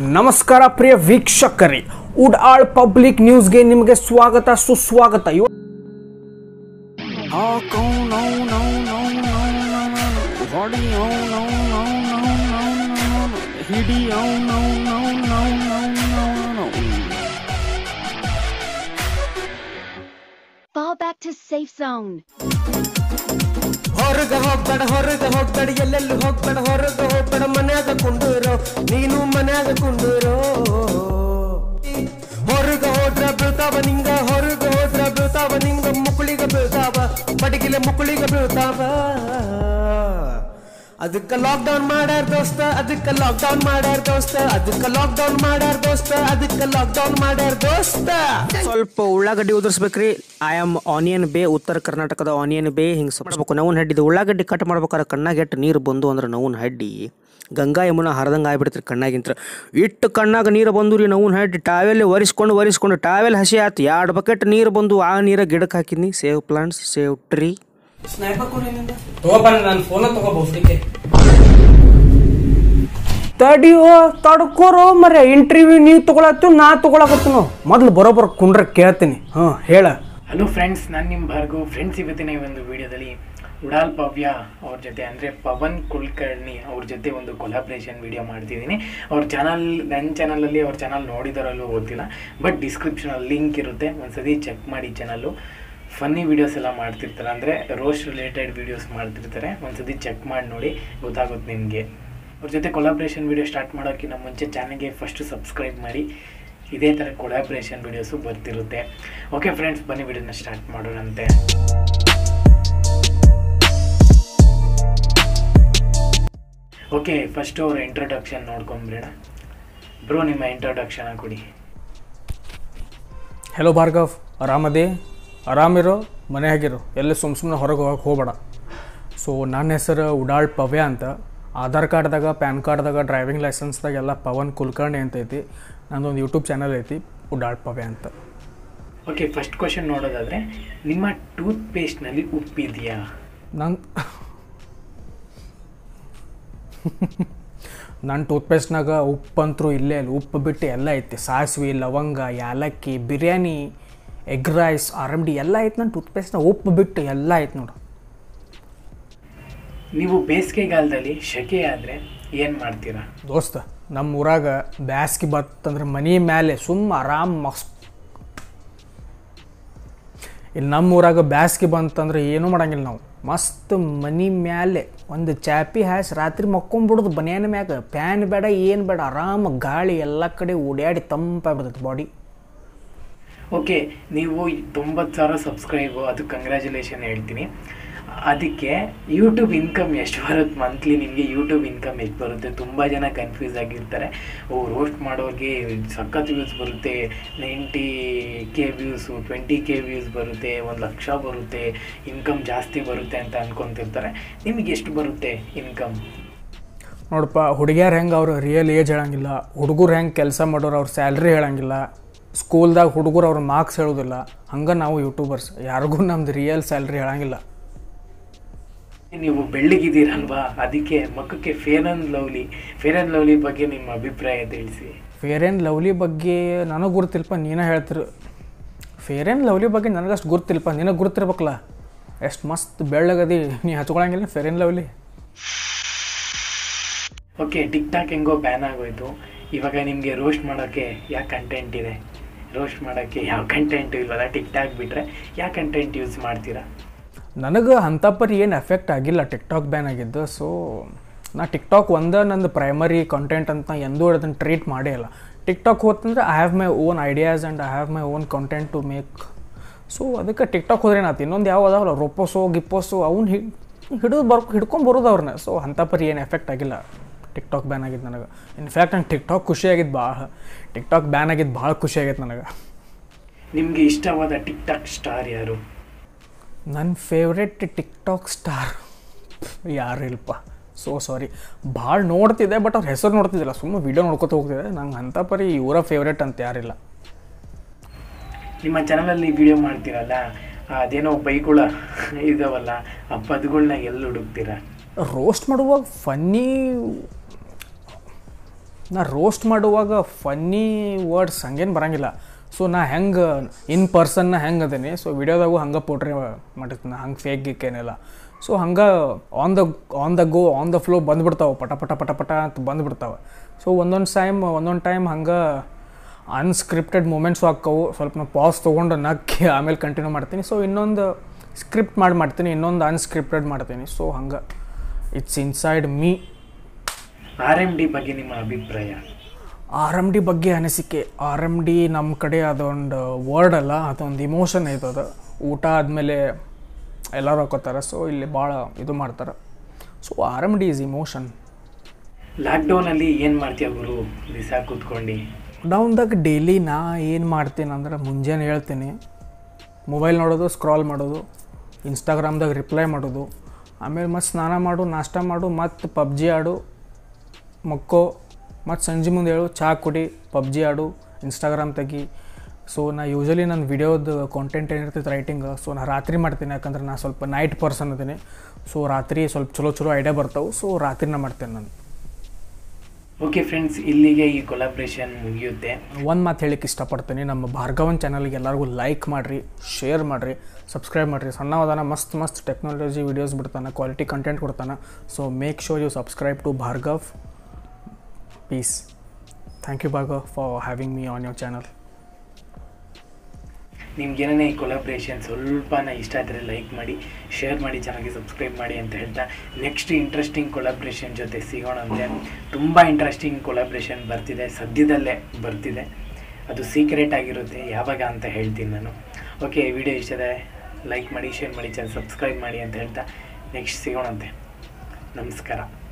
ನಮಸ್ಕಾರ ಪ್ರಿಯ ವೀಕ್ಷಕರೇ ಉಡಾಳ್ ಪಬ್ಲಿಕ್ ನ್ಯೂಸ್ಗೆ ನಿಮಗೆ ಸ್ವಾಗತ ಸುಸ್ವಾಗತ ಇವ- ಆ ಕೌ ನೌ ನೌ ನೌ ನೌ ನೌ ನೌ. ಹೊಡಿ ಔ ನೌ ನೌ ನೌ ನೌ ನೌ ನೌ. ಹಿಡಿ ಔ ನೌ ನೌ ನೌ ನೌ ನೌ ನೌ. Fall back to safe zone. ಹೊರಗ ಹೋಗ್ಬೇಡ ಹೊರಗ ಹೋಗ್ಬೇಡ ಎಲ್ಲೆಲ್ಲಿ ಹೋಗ್ಬೇಡ ಹೊರಗ ಹೋಗ್ಬೇಡ ಮನ್ಯಾಗ ಕುಂಡೂರೋ ನೀನು ಮನ್ಯಾಗ ಕುಂಡೂರೋ ಹೊರಗ ಹೋದ್ರ ಬೀಳ್ತಾವ ನಿಂಗ ಹೊರಗ ಹೋದ್ರ ಬೀಳ್ತಾವ ನಿಂಗ ಮುಕುಳಿಗ ಬೀಳ್ತಾವ ಬಡಗಿಲೆ ಮುಕುಳಿಗ ಬೀಳ್ತಾವ ಅದಕ್ಕ ಲಾಕ್ಡೌನ್ ಮಾಡ್ಯಾರ ದೋಸ್ತ ಅದಕ್ಕ ಲಾಕ್ಡೌನ್ ಮಾಡ್ಯಾರ ದೋಸ್ತ ಅದಕ್ಕ ಲಾಕ್ಡೌನ್ ಮಾಡ್ಯಾರ ದೋಸ್ತ ಅದಕ್ಕ ಲಾಕ್ಡೌನ್ ಮಾಡ್ಯಾರ ದೋಸ್ತ ಸ್ವಲ್ಪ ಉಳ್ಳಾಗಡ್ಡಿ ಉದುರಿಸ್ಬೇಕ್ರಿ ಐ ಆಮ್ ಆನಿಯನ್ ಬೇ ಉತ್ತರ ಕರ್ನಾಟಕದ ಆನಿಯನ್ ಬೇ ಹಿಂಗೆ ಮಾಡ್ಬೇಕು ನವನ್ ಹಡ್ಡಿದು ಉಳ್ಳಾಗಡ್ಡಿ ಕಟ್ ಮಾಡ್ಬೇಕಾದ್ರೆ ಕಣ್ಣಾಗ ಎಟ್ಟು ನೀರು ಬಂದು ಅಂದ್ರೆ ನವನ್ ಹಡ್ಡಿ ಗಂಗಾ ಯಮುನಾ ಹರಿದಂಗೆ ಆಗ್ಬಿಡ್ತ್ರಿ ಕಣ್ಣಾಗಿಂತ್ರ ಇಟ್ಟು ಕಣ್ಣಾಗ ನೀರು ಬಂದು ರೀ ನವನ್ ಹಡ್ಡಿ ಟಾವೆಲ್ ಒರೆಸ್ಕೊಂಡು ಒರೆಸ್ಕೊಂಡು ಟಾವೆಲ್ ಹಸಿ ಆಯ್ತು ಎರಡು ಬಕೆಟ್ ನೀರು ಬಂದು ಆ ನೀರ ಗಿಡಕ್ಕೆ ಹಾಕಿದ್ನಿ ಸೇವ್ ಪ್ಲಾಂಟ್ಸ್ ಸೇವ್ ಟ್ರೀ ನಾನು ಫೋನ ತಗೋಬಹುದಕ್ಕೆ ತಡಿಯೋ ತಡ್ಕೋರೋ ಮರೆ ಇಂಟರ್ವ್ಯೂ ನೀವು ತಗೊಳತ್ತು ನಾ ತಗೊಳಕತ್ತೀನೋ ಮೊದ್ಲು ಬರೋಬ್ಬರ ಕುಂಡ್ರ ಕೇಳ್ತೀನಿ ಹಾಂ ಹೇಳ ಹಲೋ ಫ್ರೆಂಡ್ಸ್ ನಾನು ನಿಮ್ಮ ಭಾರ್ಗವ್ ಫ್ರೆಂಡ್ಸ್ ಇವತ್ತಿನ ಈ ಒಂದು ವಿಡಿಯೋದಲ್ಲಿ ಉಡಾಲ್ ಪವ್ಯ ಅವ್ರ ಜೊತೆ ಅಂದರೆ ಪವನ್ ಕುಲಕರ್ಣಿ ಅವ್ರ ಜೊತೆ ಒಂದು ಕೊಲಾಬ್ರೇಷನ್ ವಿಡಿಯೋ ಮಾಡ್ತಿದ್ದೀನಿ ಅವ್ರ ಚಾನಲ್ ನನ್ನ ಚಾನಲಲ್ಲಿ ಅವ್ರ ಚಾನಲ್ ನೋಡಿದಾರಲ್ಲೂ ಗೊತ್ತಿಲ್ಲ ಬಟ್ ಡಿಸ್ಕ್ರಿಪ್ಷನಲ್ಲಿ ಲಿಂಕ್ ಇರುತ್ತೆ ಒಂದ್ಸತಿ ಚೆಕ್ ಮಾಡಿ ಚಾನಲ್ಲು ಫನ್ನಿ ವೀಡಿಯೋಸ್ ಎಲ್ಲ ಮಾಡ್ತಿರ್ತಾರೆ ಅಂದರೆ ರೋಸ್ಟ್ ರಿಲೇಟೆಡ್ ವೀಡಿಯೋಸ್ ಮಾಡ್ತಿರ್ತಾರೆ ಒಂದ್ಸತಿ ಚೆಕ್ ಮಾಡಿ ನೋಡಿ ಗೊತ್ತಾಗುತ್ತೆ ನಿಮಗೆ ಅವ್ರ ಜೊತೆ ಕೊಲಾಬ್ರೇಷನ್ ವಿಡಿಯೋ ಸ್ಟಾರ್ಟ್ ಮಾಡೋಕ್ಕಿಂತ ಮುಂಚೆ ಚಾನಲ್ಗೆ ಫಸ್ಟು ಸಬ್ಸ್ಕ್ರೈಬ್ ಮಾಡಿ ಇದೇ ಥರ ಕೊಲಾಬ್ರೇಷನ್ ವಿಡಿಯೋಸು ಬರ್ತಿರುತ್ತೆ ಓಕೆ ಫ್ರೆಂಡ್ಸ್ ಬನ್ನಿ ವಿಡಿಯೋನ ಸ್ಟಾರ್ಟ್ ಮಾಡೋಣಂತೆ ಓಕೆ ಫಸ್ಟು ಅವ್ರ ಇಂಟ್ರೊಡಕ್ಷನ್ ನೋಡ್ಕೊಂಬಿಡೋಣ ಬ್ರೋ ನಿಮ್ಮ ಇಂಟ್ರೊಡಕ್ಷನ್ ಕೊಡಿ ಹೆಲೋ ಭಾರ್ಗವ್ ಆರಾಮದಿ ಆರಾಮಿರೋ ಮನೆಯಾಗಿರು ಎಲ್ಲಿ ಸುಮ್ಮ ಸುಮ್ಮನೆ ಹೊರಗೆ ಹೋಗಕ್ಕೆ ಹೋಗ್ಬೇಡ ಸೊ ನನ್ನ ಹೆಸರು ಉಡಾಳ್ ಪವ್ಯ ಅಂತ ಆಧಾರ್ ಕಾರ್ಡ್ದಾಗ ಪ್ಯಾನ್ ಕಾರ್ಡ್ದಾಗ ಡ್ರೈವಿಂಗ್ ಲೈಸೆನ್ಸ್ದಾಗ ಎಲ್ಲ ಪವನ್ ಕುಲಕರ್ಣಿ ಅಂತ ಐತಿ ನಂದೊಂದು ಯೂಟ್ಯೂಬ್ ಚಾನಲ್ ಐತಿ ಉಡಾಳ್ ಪವ್ಯ ಅಂತ ಓಕೆ ಫಸ್ಟ್ ಕ್ವಶನ್ ನೋಡೋದಾದರೆ ನಿಮ್ಮ ಟೂತ್ ಪೇಸ್ಟ್ನಲ್ಲಿ ಉಪ್ಪಿದೆಯಾ ನನ್ನ ನನ್ನ ಟೂತ್ಪೇಸ್ಟ್ನಾಗ ಉಪ್ಪಂತರೂ ಇಲ್ಲೇ ಇಲ್ಲ ಉಪ್ಪು ಬಿಟ್ಟು ಎಲ್ಲ ಐತಿ ಸಾಸಿವೆ ಲವಂಗ ಯಾಲಕ್ಕಿ biryani egg rice R M D ಎಲ್ಲ ಐತೆ ನನ್ನ ಟೂತ್ಪೇಸ್ಟ್ನಾಗ ಉಪ್ಪು ಬಿಟ್ಟು ಎಲ್ಲ ಐತೆ ನೋಡು ನೀವು ಬೇಸಿಗೆಗಾಲದಲ್ಲಿ ಶೆಕೆ ಆದರೆ ಏನು ಮಾಡ್ತೀರಾ ದೋಸ್ತ ನಮ್ಮ ಊರಾಗ ಬ್ಯಾಸ್ಗೆ ಬತ್ತಂದ್ರೆ ಮನೆ ಮೇಲೆ ಸುಮ್ಮ ಆರಾಮ್ ಮಸ್ತ್ ಇಲ್ಲಿ ನಮ್ಮ ಊರಾಗ ಬ್ಯಾಸ್ಗೆ ಬಂತಂದ್ರೆ ಏನೂ ಮಾಡಂಗಿಲ್ಲ ನಾವು ಮಸ್ತ್ ಮನಿ ಮ್ಯಾಲೆ ಒಂದು ಚಾಪಿ ಹಾಸಿ ರಾತ್ರಿ ಮಕ್ಕೊಂಬಿಡೋದು ಬನ್ಯಾನ ಮ್ಯಾಗ ಫ್ಯಾನ್ ಬೇಡ ಏನು ಬೇಡ ಆರಾಮ ಗಾಳಿ ಎಲ್ಲ ಕಡೆ ಓಡಾಡಿ ತಂಪಾಗ್ಬಿಡ್ತೈತೆ ಬಾಡಿ ಓಕೆ ನೀವು ತೊಂಬತ್ತು ಸಾವಿರ ಸಬ್ಸ್ಕ್ರೈಬು ಅದು ಕಂಗ್ರ್ಯಾಚುಲೇಷನ್ ಹೇಳ್ತೀನಿ ಅದಕ್ಕೆ ಯೂಟ್ಯೂಬ್ ಇನ್ಕಮ್ ಎಷ್ಟು ಬರುತ್ತೆ ಮಂತ್ಲಿ ನಿಮಗೆ ಯೂಟ್ಯೂಬ್ ಇನ್ಕಮ್ ಎಷ್ಟು ಬರುತ್ತೆ ತುಂಬ ಜನ ಕನ್ಫ್ಯೂಸ್ ಆಗಿರ್ತಾರೆ ಓ ರೋಸ್ಟ್ ಮಾಡೋರಿಗೆ ಸಖತ್ ವ್ಯೂಸ್ ಬರುತ್ತೆ ninety K views twenty K views ಬರುತ್ತೆ ಒಂದು ಲಕ್ಷ ಬರುತ್ತೆ ಇನ್ಕಮ್ ಜಾಸ್ತಿ ಬರುತ್ತೆ ಅಂತ ಅನ್ಕೊತಿರ್ತಾರೆ ನಿಮಗೆ ಎಷ್ಟು ಬರುತ್ತೆ ಇನ್ಕಮ್ ನೋಡಪ್ಪ ಹುಡುಗಿಯರು ಹೆಂಗೆ ಅವ್ರು ರಿಯಲ್ ಏಜ್ ಹೇಳಂಗಿಲ್ಲ ಹುಡುಗರು ಹೆಂಗೆ ಕೆಲಸ ಮಾಡೋರು ಅವ್ರ ಸ್ಯಾಲ್ರಿ ಹೇಳಂಗಿಲ್ಲ ಸ್ಕೂಲ್ದಾಗ ಹುಡುಗರು ಅವ್ರ ಮಾರ್ಕ್ಸ್ ಹೇಳೋದಿಲ್ಲ ಹಂಗೆ ನಾವು ಯೂಟ್ಯೂಬರ್ಸ್ ಯಾರಿಗೂ ನಮ್ದು ರಿಯಲ್ ಸ್ಯಾಲ್ರಿ ಹೇಳಂಗಿಲ್ಲ ನೀವು ಬೆಳ್ಳಿಗಿದ್ದೀರಲ್ವಾ ಅದಕ್ಕೆ ಮಕ್ಕಕ್ಕೆ Fair and Lovely Fair and Lovely ಬಗ್ಗೆ ನಿಮ್ಮ ಅಭಿಪ್ರಾಯ ತಿಳಿಸಿ ಫೇರ್ ಆ್ಯಂಡ್ ಲವ್ಲಿ ಬಗ್ಗೆ ನನಗೆ ಗುರುತಿಲ್ಪ ನೀನೇ ಹೇಳ್ತಿರು ಫೇರ್ ಆ್ಯಂಡ್ ಲವ್ಲಿ ಬಗ್ಗೆ ನನಗಷ್ಟು ಗುರುತಿಲ್ಪ ನಿನಗೆ ಗುರುತಿರ್ಬೇಕಲ್ಲ ಎಷ್ಟು ಮಸ್ತ್ ಬೆಳ್ಳಗದಿ ನೀ ಹಚ್ಕೊಳಂಗಿಲ್ಲ Fair and Lovely okay TikTok ಹೆಂಗೋ ಬ್ಯಾನ್ ಆಗೋಯ್ತು ಇವಾಗ ನಿಮಗೆ ರೋಸ್ಟ್ ಮಾಡೋಕ್ಕೆ ಯಾವ ಕಂಟೆಂಟ್ ಇದೆ ರೋಸ್ಟ್ ಮಾಡೋಕ್ಕೆ ಯಾವ ಕಂಟೆಂಟ್ ಇಲ್ವಲ್ಲ ಟಿಕ್ ಟಾಕ್ ಬಿಟ್ಟರೆ ಯಾವ ಕಂಟೆಂಟ್ ಯೂಸ್ ಮಾಡ್ತೀರಾ ನನಗೆ ಅಂಥಪ್ಪರಿ ಏನು ಎಫೆಕ್ಟ್ ಆಗಿಲ್ಲ ಟಿಕ್ಟಾಕ್ ಬ್ಯಾನ್ ಆಗಿದ್ದು ಸೊ ನಾ ಟಿಕ್ಟಾಕ್ ಒಂದೇ ನಂದು ಪ್ರೈಮರಿ ಕಂಟೆಂಟ್ ಅಂತ ಎಂದೂ ಅದನ್ನು ಟ್ರೀಟ್ ಮಾಡೇ ಇಲ್ಲ ಟಿಕ್ಟಾಕ್ ಹೋತಂದ್ರೆ I have my own ideas and I have my own content to make so ಅದಕ್ಕೆ ಟಿಕ್ಟಾಕ್ ಹೋದ್ರೆ ಏನಾಯ್ತು ಇನ್ನೊಂದು ಯಾವ ಅದಾವಲ್ಲ ರೊಪ್ಪೋಸು ಗಿಪ್ಪೋಸು ಅವ್ನು ಹಿ ಹಿಡಿದು ಬರ್ ಹಿಡ್ಕೊಂಡು ಬರೋದು ಅವ್ರನ್ನ ಸೊ ಅಂಥಪ್ಪರಿ ಏನು ಎಫೆಕ್ಟ್ ಆಗಿಲ್ಲ ಟಿಕ್ಟಾಕ್ ಬ್ಯಾನ್ ಆಗಿದ್ದು ನನಗೆ ಇನ್ಫ್ಯಾಕ್ಟ್ ನಂಗೆ ಟಿಕ್ಟಾಕ್ ಖುಷಿ ಆಗಿದ್ದು ಭಾಳ ಟಿಕ್ಟಾಕ್ ಬ್ಯಾನ್ ಆಗಿದ್ದು ಭಾಳ ಖುಷಿ ಆಗೈತೆ ನನಗೆ ನಿಮಗೆ ಇಷ್ಟವಾದ ಟಿಕ್ ಟಾಕ್ ಸ್ಟಾರ್ ಯಾರು ನನ್ನ ಫೇವ್ರೆಟ್ ಟಿಕ್ಟಾಕ್ ಸ್ಟಾರ್ ಯಾರು ಇಲ್ಲಪ್ಪ ಸೊ ಸಾರಿ ಭಾಳ ನೋಡ್ತಿದ್ದೆ ಬಟ್ ಅವ್ರ ಹೆಸರು ನೋಡ್ತಿದ್ದಿಲ್ಲ ಸುಮ್ಮನೆ ವೀಡಿಯೋ ನೋಡ್ಕೊತ ಹೋಗ್ತಿದ್ದೆ ನಂಗೆ ಅಂಥ ಪರಿ ಇವರ ಫೇವ್ರೆಟ್ ಅಂತ ಯಾರಿಲ್ಲ ನಿಮ್ಮ ಚಾನಲಲ್ಲಿ ವಿಡಿಯೋ ಮಾಡ್ತೀರಲ್ಲ ಅದೇನೋ ಬೈಗುಳ ಇದಾವಲ್ಲ ಆ ಪದಗಳನ್ನ ಎಲ್ಲಿ ಹುಡುಕ್ತೀರಾ ರೋಸ್ಟ್ ಮಾಡುವಾಗ ಫನ್ನಿ ನಾ ರೋಸ್ಟ್ ಮಾಡುವಾಗ ಫನ್ನಿ ವರ್ಡ್ಸ್ ಹಂಗೇನು ಬರಂಗಿಲ್ಲ ಸೊ ನಾ ಹೆಂಗೆ ಇನ್ ಪರ್ಸನ್ನ ಹೆಂಗೆ ಅದೇನಿ ಸೊ ವಿಡಿಯೋದಾಗೂ ಹಂಗೆ ಪೋಟ್ರಿ ಮಾಡಿರ್ತೀನಿ ಹಂಗೆ ಫೇಕ್ ಗಿಕ್ ಏನಿಲ್ಲ ಸೊ ಹಂಗೆ on the on the go on the flow ಬಂದ್ಬಿಡ್ತಾವೆ ಪಟ ಪಟ ಪಟ ಪಟ ಅಂತ ಬಂದ್ಬಿಡ್ತಾವೆ ಸೊ ಒಂದೊಂದು ಟೈಮ್ ಒಂದೊಂದು ಟೈಮ್ ಹಂಗೆ ಅನ್ಸ್ಕ್ರಿಪ್ಟೆಡ್ ಮೂಮೆಂಟ್ಸು ಹಾಕ್ಕವು ಸ್ವಲ್ಪ ನಾ ಪಾಸ್ ತೊಗೊಂಡು ನಕ್ಕಿ ಆಮೇಲೆ ಕಂಟಿನ್ಯೂ ಮಾಡ್ತೀನಿ ಸೊ ಇನ್ನೊಂದು ಸ್ಕ್ರಿಪ್ಟ್ ಮಾಡಿ ಮಾಡ್ತೀನಿ ಇನ್ನೊಂದು ಅನ್ಸ್ಕ್ರಿಪ್ಟೆಡ್ ಮಾಡ್ತೀನಿ ಸೊ ಹಂಗೆ it's inside me R M D ಬಗ್ಗೆ ನಿಮ್ಮ ಅಭಿಪ್ರಾಯ ಆರ್ ಎಮ್ ಡಿ ಬಗ್ಗೆ ಅನಿಸಿಕೆ ಆರ್ ಎಮ್ ಡಿ ನಮ್ಮ ಕಡೆ ಅದೊಂದು ವರ್ಡ್ ಅಲ್ಲ ಅದೊಂದು ಇಮೋಷನ್ ಐತದ ಊಟ ಆದಮೇಲೆ ಎಲ್ಲರೂ ಹಾಕೋತಾರೆ ಸೊ ಇಲ್ಲಿ ಭಾಳ ಇದು ಮಾಡ್ತಾರೆ so R M D is emotion ಲಾಕ್ಡೌನಲ್ಲಿ ಏನು ಮಾಡ್ತೀಯ ಗುರು ದಿವಸ ಕೂತ್ಕೊಂಡು ಡೌನ್ದಾಗ ಡೈಲಿ ನಾ ಏನು ಮಾಡ್ತೀನಿ ಅಂದ್ರೆ ಮುಂಜಾನೆ ಹೇಳ್ತೀನಿ ಮೊಬೈಲ್ ನೋಡೋದು ಸ್ಕ್ರಾಲ್ ಮಾಡೋದು ಇನ್ಸ್ಟಾಗ್ರಾಮ್ದಾಗ ರಿಪ್ಲೈ ಮಾಡೋದು ಆಮೇಲೆ ಮತ್ತೆ ಸ್ನಾನ ಮಾಡು ನಾಷ್ಟ ಮಾಡು ಮತ್ತು ಪಬ್ಜಿ ಆಡು ಮಕ್ಕೋ ಮತ್ತು ಸಂಜೆ ಮುಂದೆ ಹೇಳು ಚಹಾ ಕುಡಿ ಪಬ್ಜಿ ಆಡು ಇನ್ಸ್ಟಾಗ್ರಾಮ್ ತೆಗಿ ಸೊ ನಾ ಯೂಶಲಿ ನನ್ನ ವಿಡಿಯೋದ ಕಾಂಟೆಂಟ್ ಏನಿರ್ತೈತೆ ರೈಟಿಂಗ್ ಸೊ ನಾ ರಾತ್ರಿ ಮಾಡ್ತೀನಿ ಯಾಕಂದ್ರೆ ನಾ ಸ್ವಲ್ಪ ನೈಟ್ ಪರ್ಸನ್ ಅದೀನಿ ಸೊ ರಾತ್ರಿ ಸ್ವಲ್ಪ ಚಲೋ ಚಲೋ ಐಡಿಯಾ ಬರ್ತಾವೆ ಸೊ ರಾತ್ರಿನ ಮಾಡ್ತೇನೆ ನಾನು ಓಕೆ ಫ್ರೆಂಡ್ಸ್ ಇಲ್ಲಿಗೆ ಈ ಕೊಲಾಬ್ರೇಷನ್ ಮುಗಿಯುತ್ತೆ ಒಂದು ಮಾತು ಹೇಳಿಕ್ಕೆ ಇಷ್ಟಪಡ್ತೀನಿ ನಮ್ಮ ಭಾರ್ಗವನ್ ಚಾನಲ್ಗೆ ಎಲ್ಲರಿಗೂ ಲೈಕ್ ಮಾಡಿರಿ ಶೇರ್ ಮಾಡಿರಿ ಸಬ್ಸ್ಕ್ರೈಬ್ ಮಾಡಿರಿ ಸಣ್ಣವದಾನ ಮಸ್ತ್ ಮಸ್ತ್ ಟೆಕ್ನಾಲಜಿ ವೀಡಿಯೋಸ್ ಬಿಡ್ತಾನೆ ಕ್ವಾಲಿಟಿ ಕಂಟೆಂಟ್ ಕೊಡ್ತಾನೆ so make sure you subscribe to Bhargav peace thank you Bhargav for having me on your channel ನಿಮ್ಗೆ ಏನೇ ಈ ಕೊಲಾಬ್ರೇಷನ್ ಸ್ವಲ್ಪನ ಇಷ್ಟ ಆದರೆ ಲೈಕ್ ಮಾಡಿ ಶೇರ್ ಮಾಡಿ ಚೆನ್ನಾಗಿ ಸಬ್ಸ್ಕ್ರೈಬ್ ಮಾಡಿ ಅಂತ ಹೇಳ್ತಾ ನೆಕ್ಸ್ಟ್ ಇಂಟ್ರೆಸ್ಟಿಂಗ್ ಕೊಲಾಬ್ರೇಷನ್ ಜೊತೆ ಸಿಗೋಣ ಅಂದರೆ ತುಂಬ ಇಂಟ್ರೆಸ್ಟಿಂಗ್ ಕೊಲಾಬ್ರೇಷನ್ ಬರ್ತಿದೆ ಸದ್ಯದಲ್ಲೇ ಬರ್ತಿದೆ ಅದು ಸೀಕ್ರೆಟ್ ಆಗಿರುತ್ತೆ ಯಾವಾಗ ಅಂತ ಹೇಳ್ತೀನಿ ನಾನು ಓಕೆ ವಿಡಿಯೋ ಇಷ್ಟದೆ ಲೈಕ್ ಮಾಡಿ ಶೇರ್ ಮಾಡಿ ಚೆನ್ನಾಗಿ ಸಬ್ಸ್ಕ್ರೈಬ್ ಮಾಡಿ ಅಂತ ಹೇಳ್ತಾ ನೆಕ್ಸ್ಟ್ ಸಿಗೋಣಂತೆ ನಮಸ್ಕಾರ